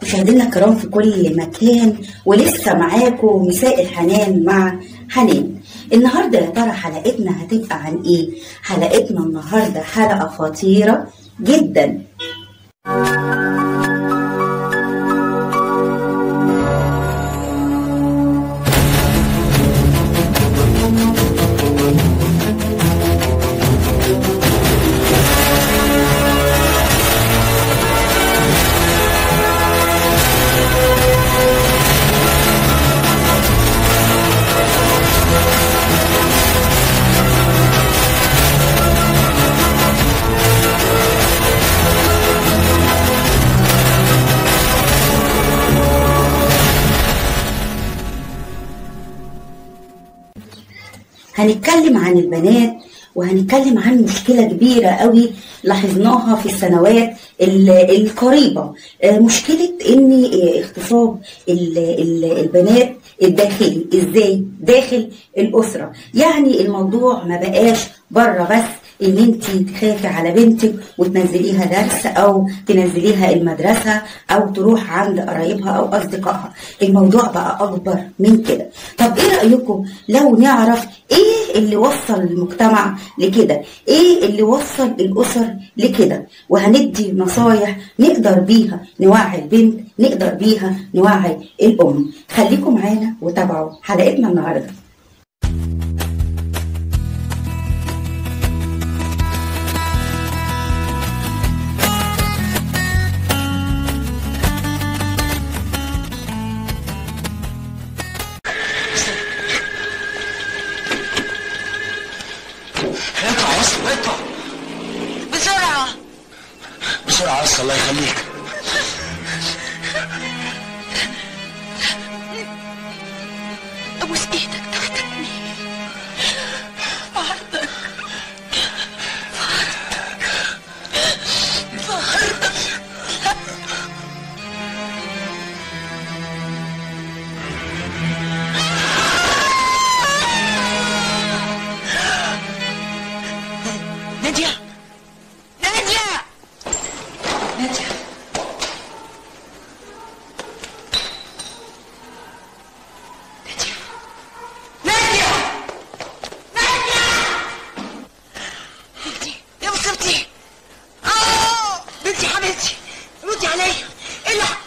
مشاهدينا الكرام في كل مكان ولسه معاكم مساء الحنان مع حنان النهارده يا ترى حلقتنا هتبقى عن ايه حلقتنا النهارده حلقه خطيره جدا هنتكلم عن البنات وهنتكلم عن مشكلة كبيرة قوي لاحظناها في السنوات ال- القريبة آه، مشكلة ان آه، اغتصاب ال- ال- البنات الداخلي ازاي داخل الاسرة يعني الموضوع ما بقاش بره بس ان انت تخافي على بنتك وتنزليها درس او تنزليها المدرسة او تروح عند قرايبها او اصدقائها الموضوع بقى اكبر من كده طب ايه رأيكم لو نعرف ايه اللي وصل المجتمع لكده ايه اللي وصل الاسر لكده وهندي نصايح نقدر بيها نوعي البنت نقدر بيها نوعي الام خليكم معانا وتابعوا حلقتنا النهارده اطلع بس اطلع بسرعة بسرعة بس الله يخليك أبوس إيدك تحتكني فعرضك نادية نادية نادية نادية نادية نادية بنتي يا مصيبتي آه بنتي حبيبتي ردي عليا الحق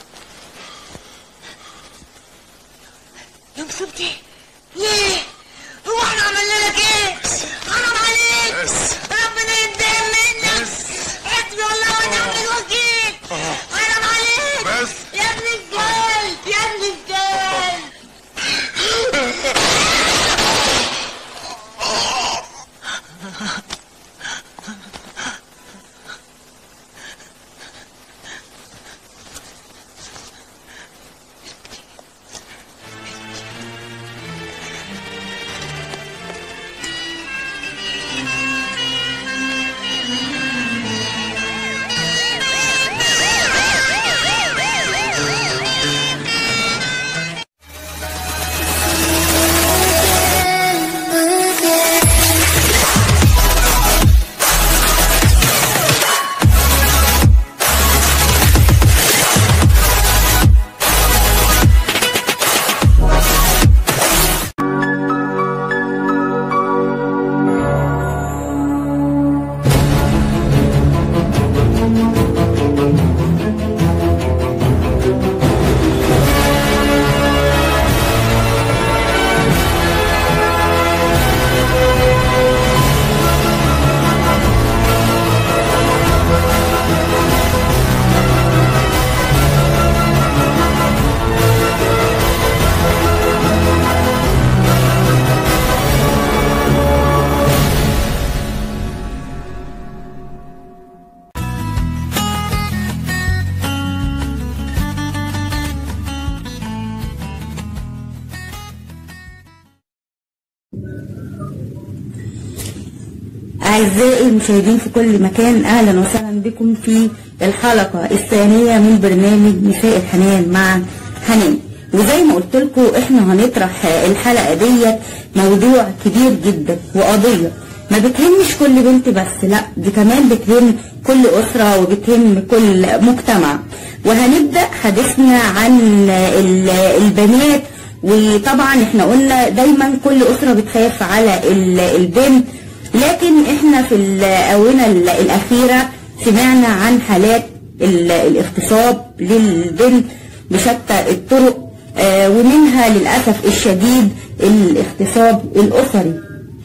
يا مصيبتي ليه؟ هو احنا عملنا لك ايه؟ حرام عليك بس. ربنا ينتقم منك حسبي والله ونعم الوكيل حرام عليك بس. يا ابن الكلب يا ابن الكلب أعزائي المشاهدين في كل مكان أهلا وسهلا بكم في الحلقة الثانية من برنامج نساء الحنان مع حنان وزي ما قلت لكم احنا هنطرح الحلقة ديت موضوع كبير جدا وقضية ما بتهمش كل بنت بس لا دي كمان بتهم كل أسرة وبتهم كل مجتمع وهنبدأ حديثنا عن ال- البنات وطبعا احنا قلنا دايما كل أسرة بتخاف على ال- البنت لكن احنا في الآونة ال- الأخيرة سمعنا عن حالات ال- الاغتصاب للبنت بشتى الطرق آه، ومنها للأسف الشديد الاغتصاب الأسري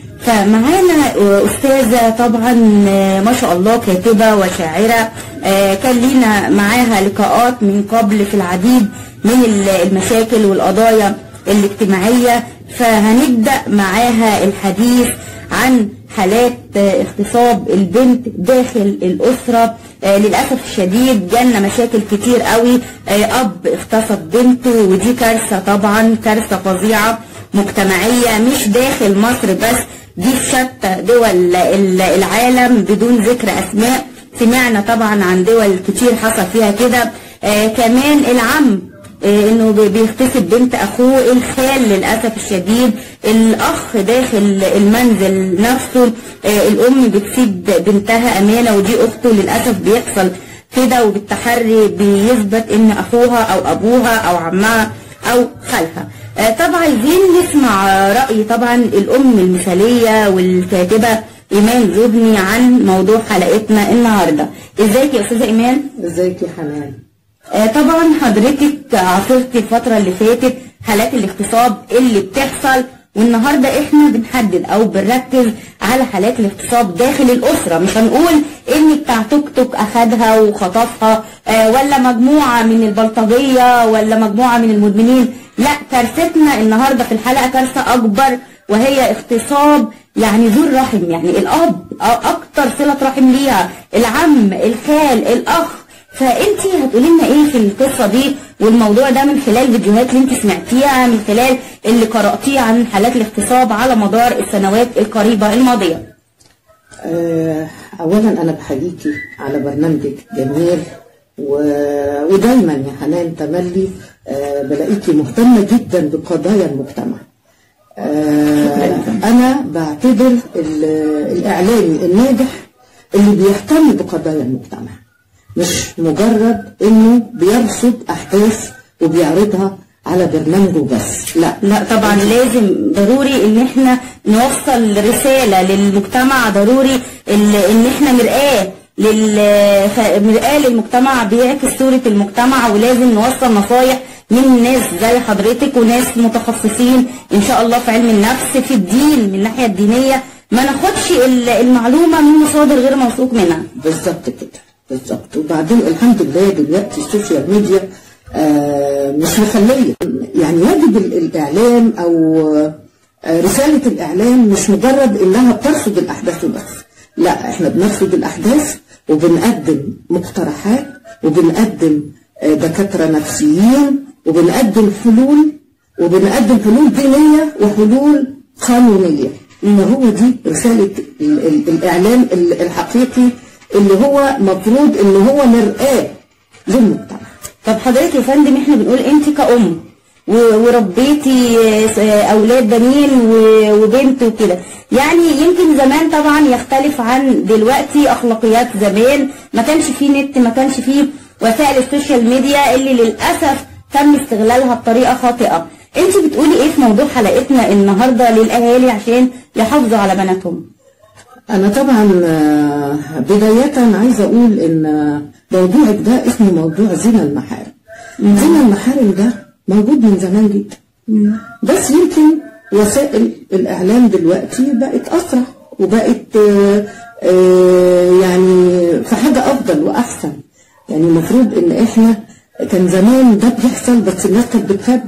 فمعانا أستاذة طبعا ما شاء الله كاتبة وشاعرة آه، كان لينا معاها لقاءات من قبل في العديد من المشاكل والقضايا الاجتماعية فهنبدأ معاها الحديث عن حالات آه، اغتصاب البنت داخل الأسرة آه، للأسف الشديد جالنا مشاكل كتير قوي آه، أب اغتصب بنته ودي كارثة طبعا كارثة فظيعة مجتمعية مش داخل مصر بس دي في شتى دول ال- العالم بدون ذكر أسماء سمعنا طبعا عن دول كتير حصل فيها كده آه كمان العم آه انه بي- بيغتصب بنت اخوه الخال للاسف الشديد الاخ داخل المنزل نفسه آه الام بتسيب بنتها امانه ودي اخته للاسف بيحصل كده وبالتحري بيثبت ان اخوها او ابوها او عمها او خالها آه، طبعا عايزين نسمع آه، رأي طبعا الأم المثالية والكاتبة إيمان زبني عن موضوع حلقتنا النهاردة ازيك يا أستاذة إيمان؟ ازيك يا حنان آه، طبعا حضرتك عاصرتي الفترة اللي فاتت حالات الاغتصاب اللي بتحصل والنهاردة احنا بنحدد او بنركز على حالات الاغتصاب داخل الاسرة مش هنقول ان بتاع توك توك اخدها وخطفها آه، ولا مجموعة من البلطجية ولا مجموعة من المدمنين لا كارثتنا النهاردة في الحلقة كارثة اكبر وهي اغتصاب يعني ذو الرحم يعني الاب أ- اكتر صلة رحم ليها العم الخال الاخ فانت هتقولي لنا ايه في القصه دي والموضوع ده من خلال فيديوهات اللي انت سمعتيها من خلال اللي قراتيه عن حالات الاغتصاب على مدار السنوات القريبه الماضيه آه، اولا انا بحييكي على برنامجك جميل و... ودايما يا حنان تملي آه، بلاقيكي مهتمه جدا بقضايا المجتمع آه، انا بعتبر ال- الاعلامي الناجح اللي بيهتم بقضايا المجتمع مش مجرد انه بيرصد احداث وبيعرضها على برنامجه بس لا لا طبعا لازم ضروري ان احنا نوصل رساله للمجتمع ضروري ال- ان احنا مرآه لل ف- مرآه للمجتمع بيعكس صوره المجتمع ولازم نوصل نصايح من ناس زي حضرتك وناس متخصصين ان شاء الله في علم النفس في الدين من الناحيه الدينيه ما ناخدش ال- المعلومه من مصادر غير موثوق منها بالظبط كده بالظبط وبعدين الحمد لله دلوقتي السوشيال ميديا آه مش مخليه يعني يجب ال- الاعلام او آه رساله الاعلام مش مجرد انها بترصد الاحداث وبس لا احنا بنرصد الاحداث وبنقدم مقترحات وبنقدم آه دكاتره نفسيين وبنقدم حلول وبنقدم حلول دينيه وحلول قانونيه فهو دي رساله ال- ال- الاعلام ال- الحقيقي اللي هو مفروض ان هو مرآة للمجتمع طب حضرتك يا فندم احنا بنقول انت كأم و- وربيتي آه، اولاد بنين و- وبنت وكده يعني يمكن زمان طبعا يختلف عن دلوقتي اخلاقيات زمان ما كانش فيه نت ما كانش فيه وسائل السوشيال ميديا اللي للاسف تم استغلالها بطريقه خاطئه انت بتقولي ايه في موضوع حلقتنا النهارده للاهالي عشان يحافظوا على بناتهم انا طبعا آه، بداية عايزة اقول ان آه، موضوعك ده اسمه موضوع زنا المحارم زنا المحارم ده موجود من زمان جدا بس يمكن وسائل الاعلام دلوقتي بقت اسرع وبقت آه، آه، يعني في حاجة افضل واحسن يعني المفروض ان احنا كان زمان ده بيحصل بس الناس كانت بتخبي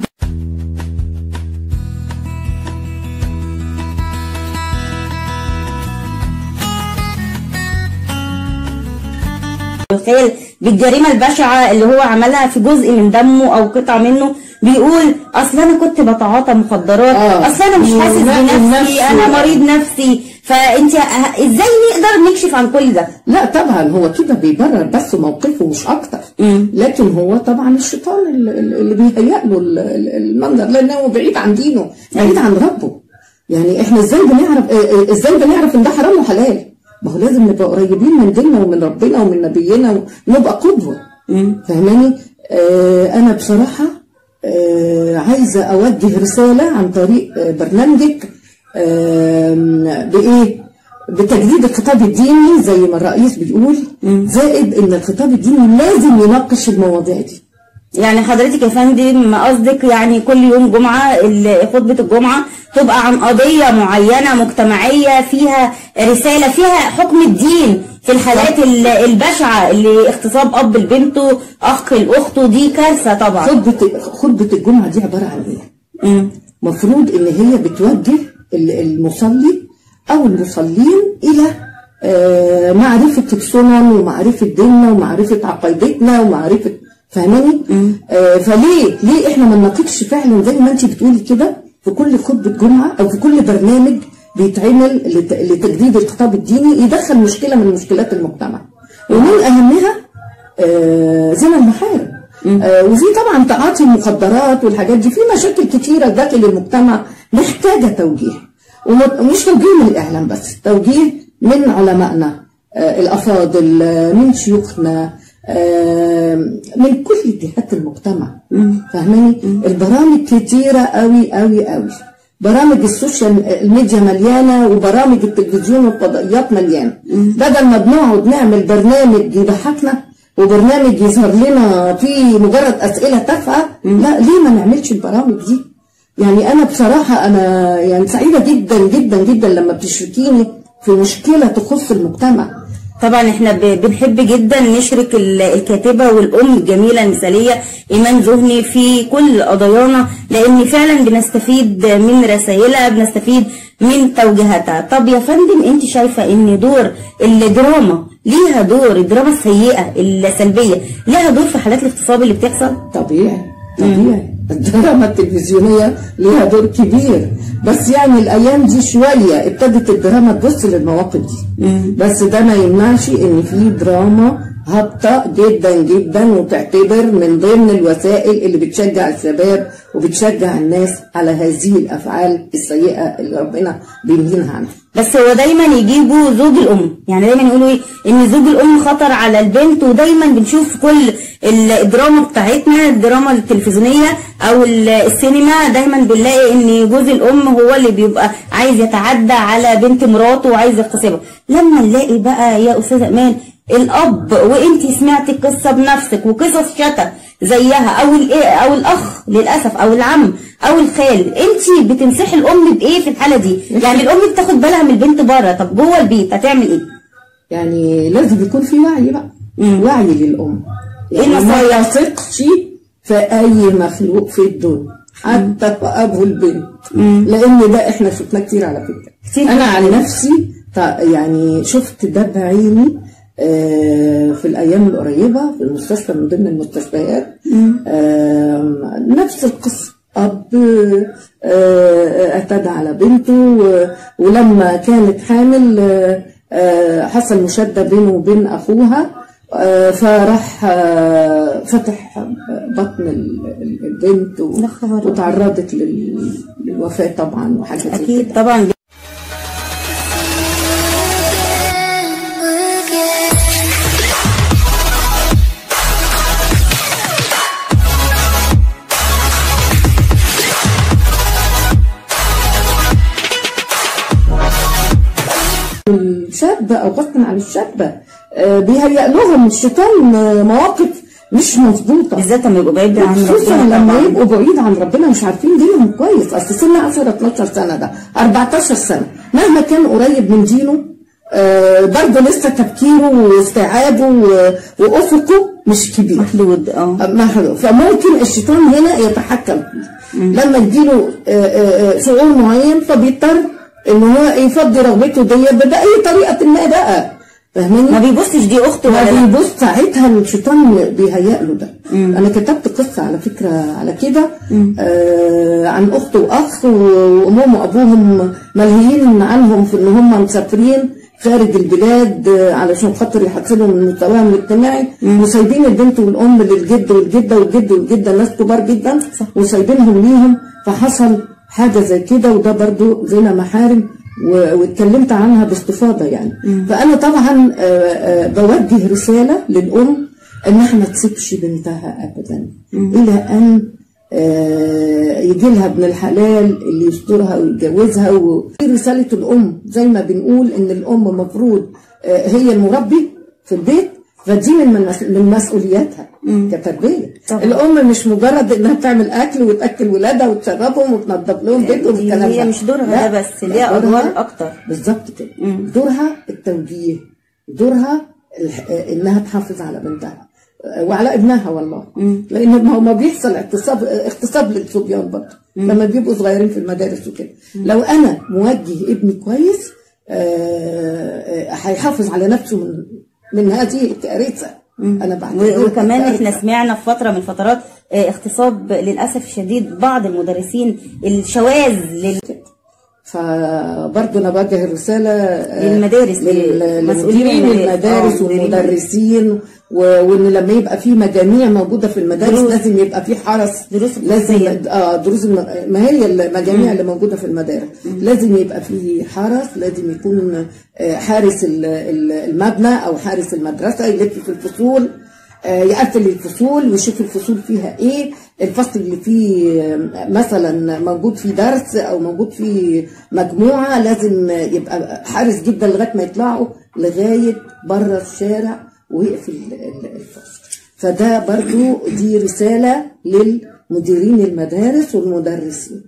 الخيل بالجريمة البشعة اللي هو عملها في جزء من دمه أو قطعة منه بيقول أصل أنا كنت بتعاطى مخدرات آه. أصل أنا مش حاسس لا، بنفسي النفسي. أنا مريض نفسي فأنت ه- إزاي نقدر نكشف عن كل ده؟ لا طبعا هو كده بيبرر بس موقفه مش اكتر مم. لكن هو طبعا الشيطان اللي اللي بيهيأ له ال- ال- المنظر لانه هو بعيد عن دينه بعيد عن ربه يعني احنا ازاي بنعرف اه، اه، ازاي بنعرف ان ده حرام وحلال ما هو لازم نبقى قريبين من ديننا ومن ربنا ومن نبينا ونبقى قدوه فاهماني آه انا بصراحه آه عايزه اوجه رساله عن طريق آه برنامجك آم، بايه بتجديد الخطاب الديني زي ما الرئيس بيقول زائد ان الخطاب الديني لازم يناقش المواضيع دي يعني حضرتك يا فندم قصدك يعني كل يوم جمعة ال- خطبة الجمعة تبقى عن قضية معينة مجتمعية فيها رسالة فيها حكم الدين في الحالات ال- البشعة اللي اغتصاب أب لبنته أخ لأخته دي كارثة طبعا خطبه خطبه الجمعه دي عباره عن ايه مم. مفروض ان هي بتوجه ال- المصلي او المصلين الى آه، معرفة السنن ومعرفة ديننا ومعرفة عقيدتنا ومعرفة فاهماني؟ آه فليه ليه احنا ما نناقضش فعلا زي ما انت بتقولي كده في كل خطبة جمعة او في كل برنامج بيتعمل لت- لتجديد الخطاب الديني يدخل مشكلة من مشكلات المجتمع ومن اهمها آه زنا المحارم آه وفي طبعا تعاطي المخدرات والحاجات دي في مشاكل كتيرة داخل المجتمع محتاجة توجيه وم- ومش توجيه من الإعلام بس توجيه من علمائنا آه الأفاضل آه من شيوخنا آه من كل جهات المجتمع فاهماني البرامج كتيرة قوي قوي قوي برامج السوشيال الميديا مليانة وبرامج التلفزيون والفضائيات مليانة بدل ما بنقعد نعمل برنامج يضحكنا وبرنامج يظهر لنا فيه مجرد أسئلة تافهة لا ليه ما نعملش البرامج دي يعني أنا بصراحة أنا يعني سعيدة جدا جدا جدا لما بتشركيني في مشكلة تخص المجتمع طبعا احنا ب- بنحب جدا نشرك ال- الكاتبة والأم الجميلة المثالية إيمان زهني في كل قضايانا لأن فعلا بنستفيد من رسائلها بنستفيد من توجيهاتها طب يا فندم انت شايفة ان دور الدراما ليها دور الدراما السيئة السلبية ليها دور في حالات الاغتصاب اللي بتحصل طبيعي طبيعي الدراما التلفزيونية ليها دور كبير بس يعني الأيام دي شوية ابتدت الدراما تبص للمواقف دي بس ده ما يمنعش إن في دراما هابطة جدا جدا وتعتبر من ضمن الوسائل اللي بتشجع الشباب وبتشجع الناس على هذه الأفعال السيئة اللي ربنا بينهينا عنها بس هو دايما يجيبوا زوج الام يعني دايما يقولوا ايه ان زوج الام خطر على البنت ودايما بنشوف في كل ال- الدراما بتاعتنا الدراما التلفزيونيه او ال- السينما دايما بنلاقي ان جوز الام هو اللي بيبقى عايز يتعدى على بنت مراته وعايز يغتصبها لما نلاقي بقى يا استاذه امان الاب وانتي سمعتي القصه بنفسك وقصص شتا زيها او الايه او الاخ للاسف او العم او الخال انت بتنصحي الام بايه في الحاله دي يعني الام بتاخد بالها من البنت بره طب جوه البيت هتعمل ايه يعني لازم يكون في وعي بقى مم. وعي للأم إيه يعني ما النصايح؟ يثقش في أي مخلوق في الدنيا حتى في أبو البنت لأن ده إحنا شفناه كتير على فكرة كتير. أنا عن نفسي ط- يعني شفت ده بعيني آه، في الأيام القريبة في المستشفى من ضمن المستشفيات آم، نفس القصة أب آه، اعتدى على بنته و- ولما كانت حامل آه، آه، حصل مشادة بينه وبين أخوها آه، فراح آه، فتح بطن ال- ال- البنت و- يا خبر وتعرضت لل- للوفاة طبعا وحاجة زي كده اكيد طبعا الشاب او غصب عن الشابه آه، بيهيأ لهم الشيطان آه، مواقف مش مظبوطه بالذات لما يبقوا بعيد عن خصوصا ربنا لما طبعاً. يبقوا بعيد عن ربنا مش عارفين دينهم كويس اصل سن 10 12 سنه ده 14 سنه مهما كان قريب من دينه آه برضه لسه تفكيره واستيعابه و- وافقه مش كبير محدود اه محدود فممكن الشيطان هنا يتحكم فيه لما يجيله آه، آه، آه، شعور معين فبيضطر ان هو يفضي رغبته دي باي طريقه ما بقى فاهماني؟ ما بيبصش دي اخته ما ولا لا بيبص ساعتها الشيطان بيهيأ له ده انا كتبت قصه على فكره على كده آه عن اخت واخ وامهم وابوهم ملهيين عنهم في ان هم مسافرين خارج البلاد آه، علشان خاطر يحسنوا من مستواهم الاجتماعي وسايبين البنت والام للجد والجده والجد والجده ناس كبار جدا وسايبينهم ليهم فحصل حاجه زي كده وده برضو زنا محارم و- واتكلمت عنها باستفاضه يعني فانا طبعا آه، آه، بوجه رساله للام انها ما تسيبش بنتها ابدا الى ان آه، يجي لها ابن الحلال اللي يسترها ويتجوزها وفي رساله الام زي ما بنقول ان الام مفروض آه، هي المربي في البيت فدي من من مس- من مسؤولياتها كتربيه طبعا. الام مش مجرد انها بتعمل اكل وتاكل ولادها وتشربهم وتنظف لهم بيتهم دي والكلام هي ده. مش دورها لا، ده بس، لا، ليها دورها- أدوار أكتر. بالظبط كده دورها التوجيه دورها الح- انها تحافظ على بنتها وعلى ابنها والله لان ما هو ما بيحصل اغتصاب اغتصاب للصبيان برضه لما بيبقوا صغيرين في المدارس وكده لو انا موجه ابني كويس آه، آه، هيحافظ على نفسه من من هذه الكارثه انا بعتبرها و- وكمان كارثة. احنا سمعنا في فتره من الفترات آه، اغتصاب للاسف الشديد بعض المدرسين الشواذ لل... فبرضه انا بوجه الرساله آه، للمدارس، لل- لمسؤولين لمديرين المدارس. المدارس آه، مديرين والمدرسين و- وان لما يبقى في مجاميع موجوده في المدارس دروس. لازم يبقى في حرس دروس لازم خصوصية. اه دروس الم... ما هي المجاميع اللي موجوده في المدارس لازم يبقى في حرس لازم يكون آه، حارس ال- ال- المبنى او حارس المدرسه يلف في الفصول آه، يقفل الفصول ويشوف الفصول فيها ايه الفصل اللي فيه آه، مثلا موجود فيه درس او موجود فيه مجموعه لازم يبقى حارس جدا لغايه ما يطلعوا لغايه بره الشارع ويقفل ال- ال- الفصل فده برضو دي رساله للمديرين المدارس والمدرسين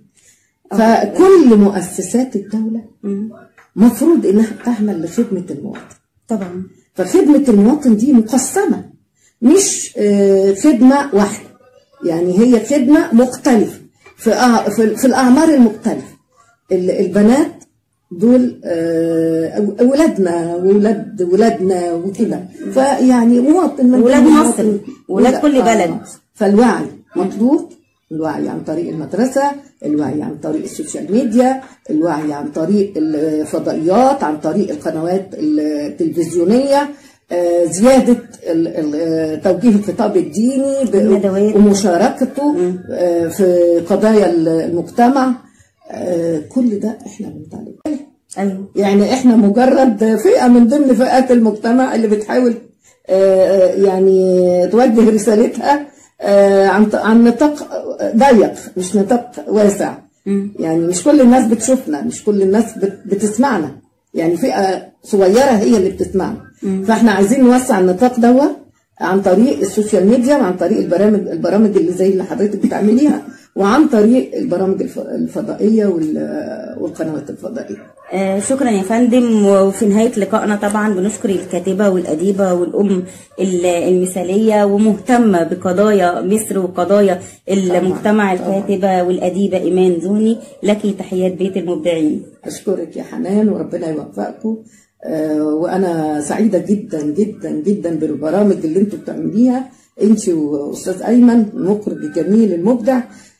فكل مؤسسات الدوله مفروض انها تعمل لخدمه المواطن طبعا فخدمة المواطن دي مقسمة مش آه، خدمة واحدة يعني هي خدمة مختلفة في أع- في في الأعمار المختلفة ال- البنات دول آه، أو- ولادنا وولاد ولادنا وكده فيعني مواطن من ولاد كل مصر، مواطن. ولاد كل آه، بلد. فالوعي مطلوب الوعي عن طريق المدرسة الوعي عن طريق السوشيال ميديا الوعي عن طريق الفضائيات عن طريق القنوات التلفزيونية آه، زيادة ال- ال- آه، توجيه الخطاب الديني ب- الندوات. ومشاركته آه، في قضايا المجتمع آه، كل ده احنا بنتعلم ايوه يعني احنا مجرد فئة من ضمن فئات المجتمع اللي بتحاول آه، يعني توجه رسالتها آه، عن عن نطاق ضيق مش نطاق واسع يعني مش كل الناس بتشوفنا مش كل الناس بت- بتسمعنا يعني فئة صغيرة هي اللي بتسمعنا فاحنا عايزين نوسع النطاق دوت عن طريق السوشيال ميديا وعن طريق البرامج البرامج اللي زي اللي حضرتك بتعمليها وعن طريق البرامج الف- الفضائية وال- والقنوات الفضائية آه، شكرا يا فندم وفي نهاية لقائنا طبعا بنشكر الكاتبة والأديبة والأم ال- المثالية ومهتمة بقضايا مصر وقضايا المجتمع الكاتبة والأديبة إيمان زوني لك تحيات بيت المبدعين أشكرك يا حنان وربنا يوفقكم آه، وأنا سعيدة جدا جدا جدا بالبرامج اللي انتوا بتعمليها انت وأستاذ أيمن المخرج الجميل المبدع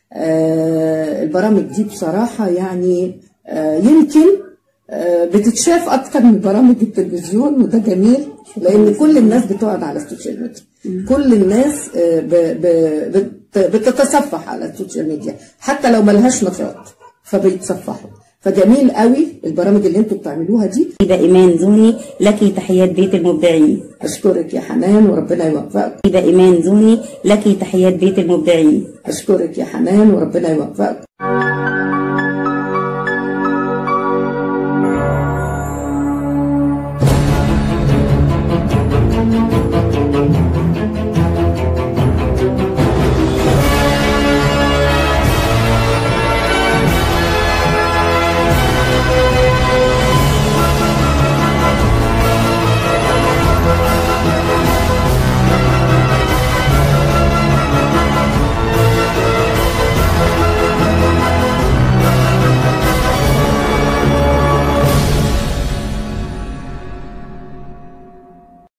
آه، البرامج دي بصراحة يعني آه، يمكن آه، بتتشاف أكتر من برامج التلفزيون وده جميل لأن كل الناس بتقعد على السوشيال ميديا كل الناس آه، ب- ب- بت- بتتصفح على السوشيال ميديا حتى لو ملهاش نشاط فبيتصفحوا فجميل قوي البرامج اللي انتوا بتعملوها دي أديبة إيمان زوني لك تحيات بيت المبدعين اشكرك يا حنان وربنا يوفقكم أديبة إيمان زوني لك تحيات بيت المبدعين اشكرك يا حنان وربنا يوفقكم